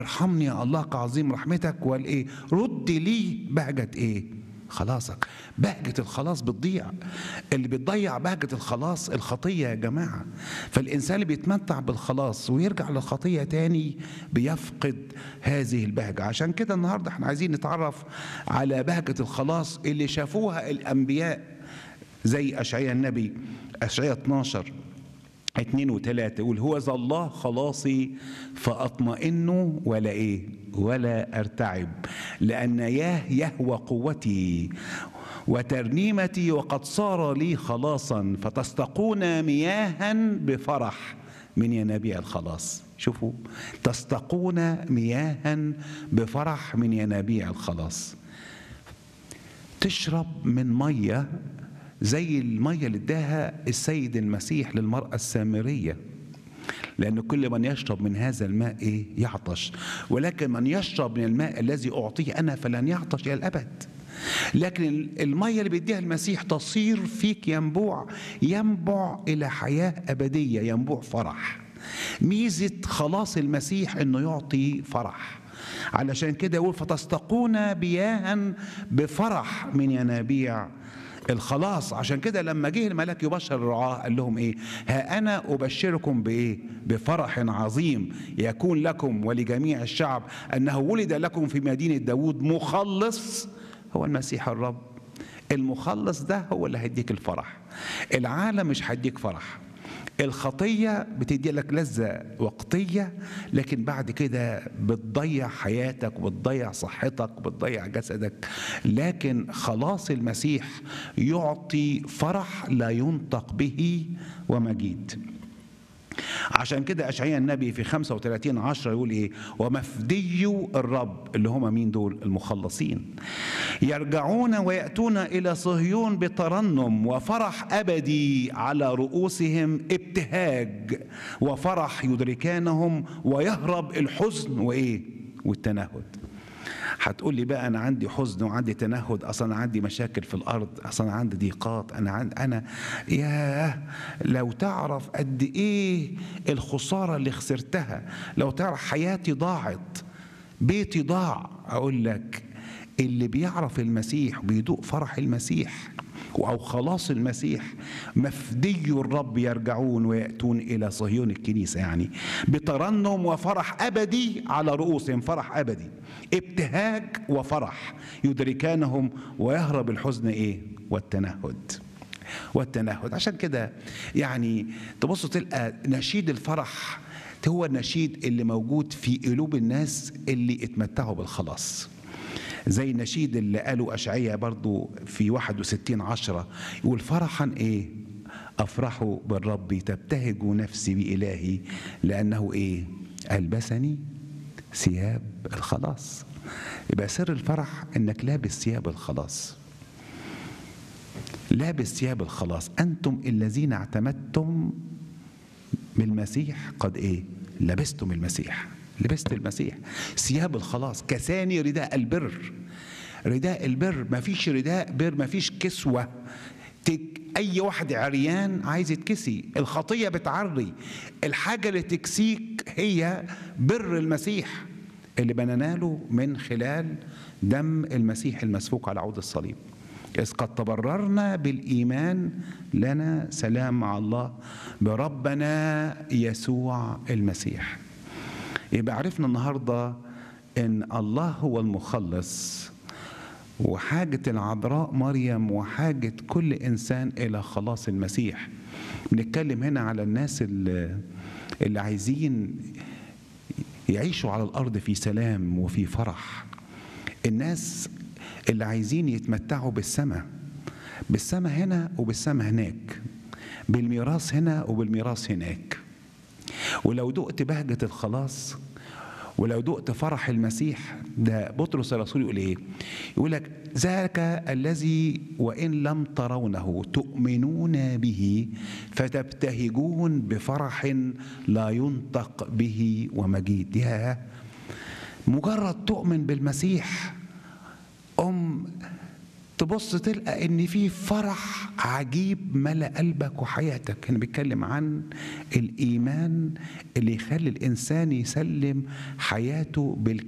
ارحمني يا الله كعظيم رحمتك والايه رد لي بهجة ايه خلاصك بهجة الخلاص بتضيع اللي بتضيع بهجة الخلاص الخطية يا جماعة فالإنسان اللي بيتمتع بالخلاص ويرجع للخطية تاني بيفقد هذه البهجة عشان كده النهاردة احنا عايزين نتعرف على بهجة الخلاص اللي شافوها الأنبياء زي أشعياء النبي أشعياء 12 اتنين وتلاتة يقول هو ذا الله خلاصي فأطمئن ولا إيه ولا أرتعب لأن ياه يهوى قوتي وترنيمتي وقد صار لي خلاصا فتستقون مياها بفرح من ينابيع الخلاص شوفوا تستقون مياها بفرح من ينابيع الخلاص تشرب من ميه زي الميه اللي اداها السيد المسيح للمراه السامريه لأن كل من يشرب من هذا الماء إيه؟ يعطش ولكن من يشرب من الماء الذي أعطيه أنا فلن يعطش إلى الأبد لكن المية اللي بيديها المسيح تصير فيك ينبوع ينبع إلى حياة أبدية ينبوع فرح ميزة خلاص المسيح إنه يعطي فرح علشان كده يقول فتستقون بياها بفرح من ينابيع الخلاص عشان كده لما جه الملاك يبشر الرعاة قال لهم ايه ها انا ابشركم بايه بفرح عظيم يكون لكم ولجميع الشعب انه ولد لكم في مدينة داود مخلص هو المسيح الرب المخلص ده هو اللي هيديك الفرح العالم مش هيديك فرح الخطية بتدي لك لذة وقتية لكن بعد كده بتضيع حياتك وبتضيع صحتك وبتضيع جسدك لكن خلاص المسيح يعطي فرح لا ينطق به ومجيد عشان كده أشعياء النبي في 35 عشرة يقول إيه ومفدي الرب اللي هم مين دول المخلصين يرجعون ويأتون إلى صهيون بترنم وفرح أبدي على رؤوسهم ابتهاج وفرح يدركانهم ويهرب الحزن وإيه والتنهد هتقول لي بقى انا عندي حزن وعندي تنهد اصلا أنا عندي مشاكل في الارض اصلا عندي ضيقات انا عند انا ياه لو تعرف قد ايه الخساره اللي خسرتها لو تعرف حياتي ضاعت بيتي ضاع اقول لك اللي بيعرف المسيح بيدوق فرح المسيح أو خلاص المسيح مفدي الرب يرجعون ويأتون إلى صهيون الكنيسة يعني بترنم وفرح أبدي على رؤوسهم فرح أبدي ابتهاج وفرح يدركانهم ويهرب الحزن إيه والتنهد والتنهد عشان كده يعني تبص تلقى نشيد الفرح هو النشيد اللي موجود في قلوب الناس اللي اتمتعوا بالخلاص زي النشيد اللي قاله أشعية برضو في 61 عشرة يقول فرحا إيه أفرح بالرب تبتهج نفسي بإلهي لأنه إيه ألبسني ثياب الخلاص يبقى سر الفرح إنك لابس ثياب الخلاص لابس ثياب الخلاص أنتم الذين اعتمدتم بالمسيح قد إيه لبستم المسيح لبست المسيح ثياب الخلاص كساني رداء البر رداء البر ما فيش رداء بر ما فيش كسوة تك أي واحد عريان عايز يتكسي الخطية بتعري الحاجة اللي تكسيك هي بر المسيح اللي بنناله من خلال دم المسيح المسفوك على عود الصليب إذ قد تبررنا بالإيمان لنا سلام مع الله بربنا يسوع المسيح يبقى عرفنا النهارده ان الله هو المخلص وحاجة العذراء مريم وحاجة كل إنسان إلى خلاص المسيح بنتكلم هنا على الناس اللي, اللي عايزين يعيشوا على الأرض في سلام وفي فرح الناس اللي عايزين يتمتعوا بالسماء بالسماء هنا وبالسماء هناك بالميراث هنا وبالميراث هناك ولو دقت بهجة الخلاص ولو دقت فرح المسيح ده بطرس الرسول يقول ايه يقول لك ذاك الذي وان لم ترونه تؤمنون به فتبتهجون بفرح لا ينطق به ومجيد يا مجرد تؤمن بالمسيح ام تبص تلقى ان في فرح عجيب ملا قلبك وحياتك هنا بيتكلم عن الايمان اللي يخلي الانسان يسلم حياته بالكامل